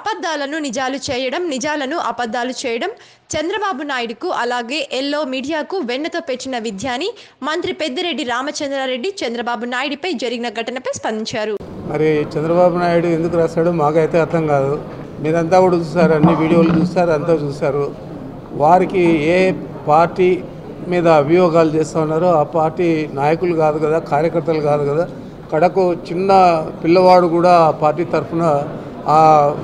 అబద్ధాలను నిజాలు చేయడం నిజాలను అబద్ధాలు చేయడం చంద్రబాబు నాయుడుకు అలాగే ఎల్లో మీడియాకు వెన్నతో పెట్టిన విద్య అని మంత్రి పెద్దిరెడ్డి రామచంద్రారెడ్డి చంద్రబాబు నాయుడిపై జరిగిన ఘటనపై స్పందించారు మరి చంద్రబాబు నాయుడు ఎందుకు రాస్తాడో మాకైతే అర్థం కాదు మీరంతా కూడా చూస్తారు అన్ని వీడియోలు చూస్తారు అంతా చూస్తారు వారికి ఏ పార్టీ మీద అభియోగాలు చేస్తూ ఉన్నారో ఆ పార్టీ నాయకులు కాదు కదా కార్యకర్తలు కాదు కదా కడకు చిన్న పిల్లవాడు కూడా ఆ పార్టీ తరఫున ఆ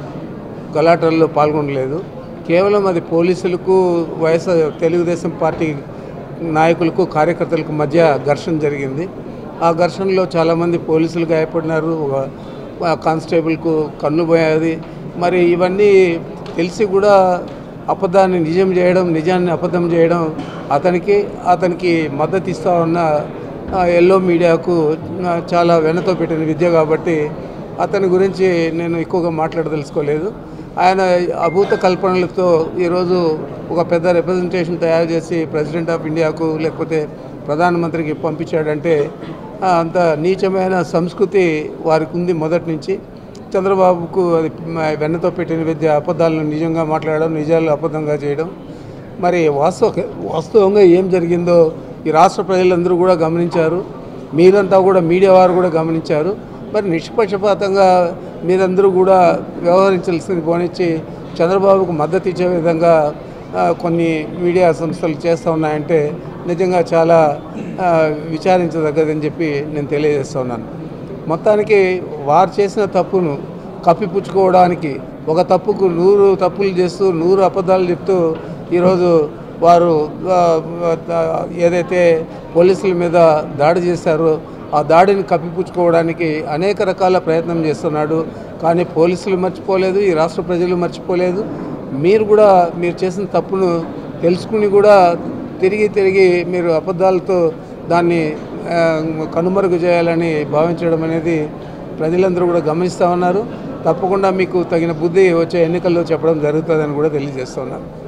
గలాటల్లో పాల్గొనలేదు కేవలం అది పోలీసులకు వైఎస్ఆర్ తెలుగుదేశం పార్టీ నాయకులకు కార్యకర్తలకు మధ్య ఘర్షణ జరిగింది ఆ ఘర్షణలో చాలామంది పోలీసులు గాయపడినారు ఒక కానిస్టేబుల్కు కన్ను పోయేది మరి ఇవన్నీ తెలిసి కూడా అబద్ధాన్ని నిజం చేయడం నిజాన్ని అబద్ధం చేయడం అతనికి అతనికి మద్దతు ఇస్తా ఉన్న ఆ, ఎల్లో మీడియాకు ఆ, చాలా వెనతో పెట్టిన విద్య కాబట్టి అతని గురించి నేను ఎక్కువగా మాట్లాడదలుచుకోలేదు ఆయన అభూత కల్పనలతో ఈరోజు ఒక పెద్ద రిప్రజెంటేషన్ తయారు చేసి ప్రెసిడెంట్ ఆఫ్ ఇండియాకు లేకపోతే ప్రధానమంత్రికి పంపించాడంటే ఆ, అంత నీచమైన సంస్కృతి వారికి ఉంది మొదటి నుంచి చంద్రబాబుకు అది మ- వెన్నతో పెట్టిన విద్య అబద్ధాలను నిజంగా మాట్లాడడం నిజాలు అబద్ధంగా చేయడం మరి వాస్తవ వాస్తవంగా ఏం జరిగిందో ఈ రాష్ట్ర ప్రజలందరూ కూడా గమనించారు మీరంతా కూడా మీడియా వారు కూడా గమనించారు మరి నిష్పక్షపాతంగా మీరందరూ కూడా వ్యవహరించాల్సింది పోనిచ్చి చంద్రబాబుకు మద్దతు ఇచ్చే విధంగా ఆ, కొన్ని మీడియా సంస్థలు చేస్తూ ఉన్నాయంటే నిజంగా చాలా ఆ, విచారించదగ్గదని చెప్పి నేను తెలియజేస్తున్నాను మొత్తానికి వారు చేసిన తప్పును కప్పిపుచ్చుకోవడానికి ఒక తప్పుకు నూరు తప్పులు చేస్తూ నూరు అబద్ధాలు చెప్తూ ఈరోజు వారు ఆ, ఆ, ఏదైతే పోలీసుల మీద దాడి చేశారో ఆ దాడిని కప్పిపుచ్చుకోవడానికి అనేక రకాల ప్రయత్నం చేస్తున్నాడు కానీ పోలీసులు మర్చిపోలేదు ఈ రాష్ట్ర ప్రజలు మర్చిపోలేదు మీరు కూడా మీరు చేసిన తప్పును తెలుసుకుని కూడా తిరిగి తిరిగి మీరు అబద్ధాలతో దాన్ని ఆ, కనుమరుగు చేయాలని భావించడం అనేది ప్రజలందరూ కూడా గమనిస్తూ ఉన్నారు తప్పకుండా మీకు తగిన బుద్ధి వచ్చే ఎన్నికల్లో చెప్పడం జరుగుతుందని కూడా తెలియజేస్తున్నాను